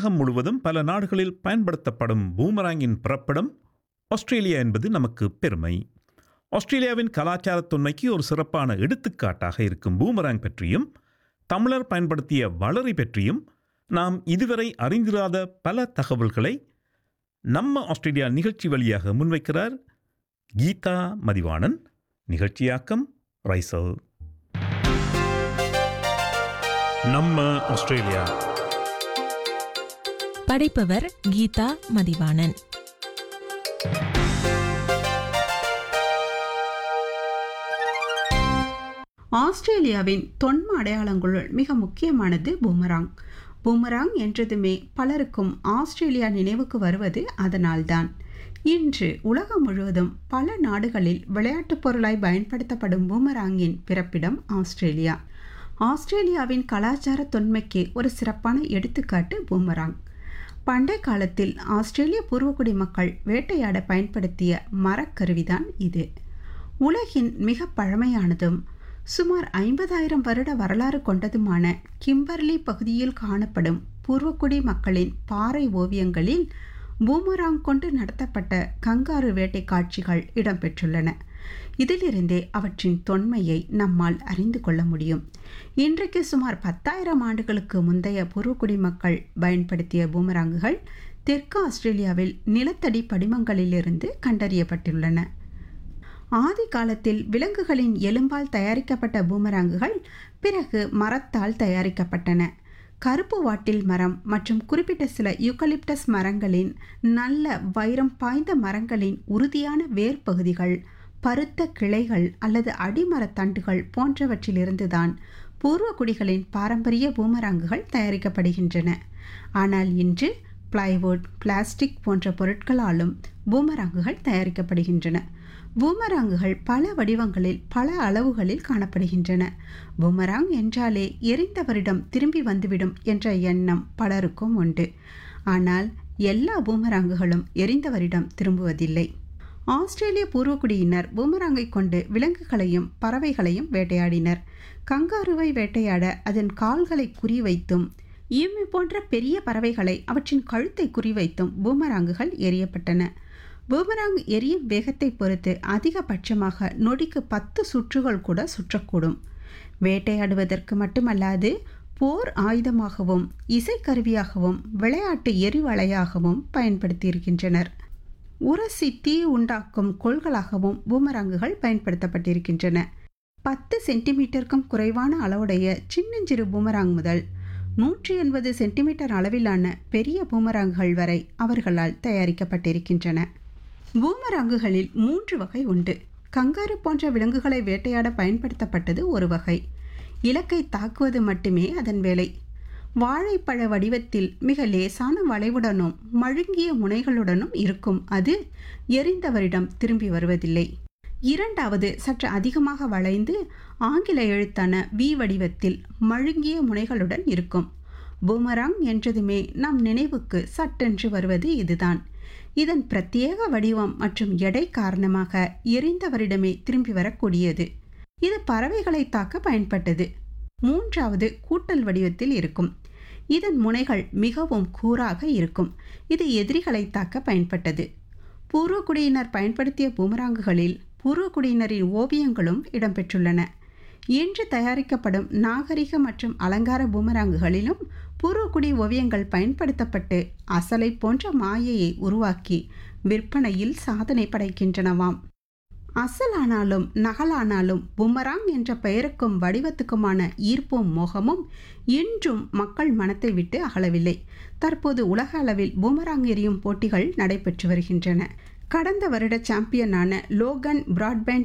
உலகம் முழுவதும் பல நாடுகளில் பயன்படுத்தப்படும் பூமராங்கின் பிறப்பிடம் ஆஸ்திரேலியா என்பது நமக்கு பெருமை ஆஸ்திரேலியாவின் கலாச்சார தொன்மைக்கு ஒரு சிறப்பான எடுத்துக்காட்டாக இருக்கும் பூமராங் பற்றியும் தமிழர் பயன்படுத்திய வளரி பற்றியும் நாம் இதுவரை அறிந்திராத பல தகவல்களை நம்ம ஆஸ்திரேலியா நிகழ்ச்சி வழியாக முன்வைக்கிறார் கீதா மதிவாணன் நிகழ்ச்சியாக்கம் ரைசல் நம்ம ஆஸ்திரேலியா படைப்பவர் கீதா மதிவாணன் ஆஸ்திரேலியாவின் தொன்ம அடையாளங்களுள் மிக முக்கியமானது பூமராங் பூமராங் என்றதுமே பலருக்கும் ஆஸ்திரேலியா நினைவுக்கு வருவது அதனால்தான் இன்று உலகம் முழுவதும் பல நாடுகளில் விளையாட்டுப் பொருளாய் பயன்படுத்தப்படும் பூமராங்கின் பிறப்பிடம் ஆஸ்திரேலியா ஆஸ்திரேலியாவின் கலாச்சார தொன்மைக்கு ஒரு சிறப்பான எடுத்துக்காட்டு பூமராங் பண்டை காலத்தில் ஆஸ்திரேலிய பூர்வகுடி மக்கள் வேட்டையாட பயன்படுத்திய மரக்கருவிதான் இது உலகின் மிக பழமையானதும் சுமார் ஐம்பதாயிரம் வருட வரலாறு கொண்டதுமான கிம்பர்லி பகுதியில் காணப்படும் பூர்வக்குடி மக்களின் பாறை ஓவியங்களில் பூமராங் கொண்டு நடத்தப்பட்ட கங்காரு வேட்டை காட்சிகள் இடம்பெற்றுள்ளன இதிலிருந்தே அவற்றின் தொன்மையை நம்மால் அறிந்து கொள்ள முடியும் இன்றைக்கு சுமார் பத்தாயிரம் ஆண்டுகளுக்கு முந்தைய பூர்வக்குடி மக்கள் பயன்படுத்திய பூமராங்குகள் தெற்கு ஆஸ்திரேலியாவில் நிலத்தடி படிமங்களிலிருந்து கண்டறியப்பட்டுள்ளன ஆதி காலத்தில் விலங்குகளின் எலும்பால் தயாரிக்கப்பட்ட பூமராங்குகள் பிறகு மரத்தால் தயாரிக்கப்பட்டன கருப்பு வாட்டில் மரம் மற்றும் குறிப்பிட்ட சில யூக்கலிப்டஸ் மரங்களின் நல்ல வைரம் பாய்ந்த மரங்களின் உறுதியான வேர் பகுதிகள் பருத்த கிளைகள் அல்லது அடிமரத் தண்டுகள் போன்றவற்றிலிருந்துதான் பூர்வகுடிகளின் பாரம்பரிய பூமராங்குகள் தயாரிக்கப்படுகின்றன ஆனால் இன்று பிளைவுட் பிளாஸ்டிக் போன்ற பொருட்களாலும் பூமராங்குகள் தயாரிக்கப்படுகின்றன பூமராங்குகள் பல வடிவங்களில் பல அளவுகளில் காணப்படுகின்றன பூமராங் என்றாலே எரிந்தவரிடம் திரும்பி வந்துவிடும் என்ற எண்ணம் பலருக்கும் உண்டு ஆனால் எல்லா பூமராங்குகளும் எரிந்தவரிடம் திரும்புவதில்லை ஆஸ்திரேலிய பூர்வக்குடியினர் பூமராங்கை கொண்டு விலங்குகளையும் பறவைகளையும் வேட்டையாடினர் கங்காருவை வேட்டையாட அதன் கால்களை குறிவைத்தும் ஈமி போன்ற பெரிய பறவைகளை அவற்றின் கழுத்தை குறிவைத்தும் பூமராங்குகள் எரியப்பட்டன பூமராங் எரியும் வேகத்தை பொறுத்து அதிகபட்சமாக நொடிக்கு பத்து சுற்றுகள் கூட சுற்றக்கூடும் வேட்டையாடுவதற்கு மட்டுமல்லாது போர் ஆயுதமாகவும் இசைக்கருவியாகவும் விளையாட்டு எரிவளையாகவும் பயன்படுத்தியிருக்கின்றனர் உரசி தீ உண்டாக்கும் கோள்களாகவும் பூமராங்குகள் பயன்படுத்தப்பட்டிருக்கின்றன பத்து சென்டிமீட்டருக்கும் குறைவான அளவுடைய சின்னஞ்சிறு பூமராங் முதல் நூற்றி எண்பது சென்டிமீட்டர் அளவிலான பெரிய பூமராங்குகள் வரை அவர்களால் தயாரிக்கப்பட்டிருக்கின்றன பூமராங்குகளில் மூன்று வகை உண்டு கங்காரு போன்ற விலங்குகளை வேட்டையாட பயன்படுத்தப்பட்டது ஒரு வகை இலக்கை தாக்குவது மட்டுமே அதன் வேலை வாழைப்பழ வடிவத்தில் மிக லேசான வளைவுடனும் மழுங்கிய முனைகளுடனும் இருக்கும் அது எரிந்தவரிடம் திரும்பி வருவதில்லை இரண்டாவது சற்று அதிகமாக வளைந்து ஆங்கில எழுத்தான வி வடிவத்தில் மழுங்கிய முனைகளுடன் இருக்கும் பூமராங் என்றதுமே நம் நினைவுக்கு சட்டென்று வருவது இதுதான் இதன் பிரத்யேக வடிவம் மற்றும் எடை காரணமாக எரிந்தவரிடமே திரும்பி வரக்கூடியது இது பறவைகளை தாக்க பயன்பட்டது மூன்றாவது கூட்டல் வடிவத்தில் இருக்கும் இதன் முனைகள் மிகவும் கூராக இருக்கும் இது எதிரிகளை தாக்க பயன்பட்டது பூர்வக்குடியினர் பயன்படுத்திய பூமராங்குகளில் பூர்வக்குடியினரின் ஓவியங்களும் இடம்பெற்றுள்ளன இன்று தயாரிக்கப்படும் நாகரிக மற்றும் அலங்கார பூமராங்குகளிலும் பூர்வக்குடி ஓவியங்கள் பயன்படுத்தப்பட்டு அசலை போன்ற மாயையை உருவாக்கி விற்பனையில் சாதனை படைக்கின்றனவாம் அசலானாலும் நகலானாலும் புமராங் என்ற பெயருக்கும் வடிவத்துக்குமான ஈர்ப்பும் மோகமும் இன்றும் மக்கள் மனத்தை விட்டு அகலவில்லை தற்போது உலக அளவில் பூமராங் எறியும் போட்டிகள் நடைபெற்று வருகின்றன கடந்த வருட சாம்பியனான லோகன் பிராட்பேண்ட்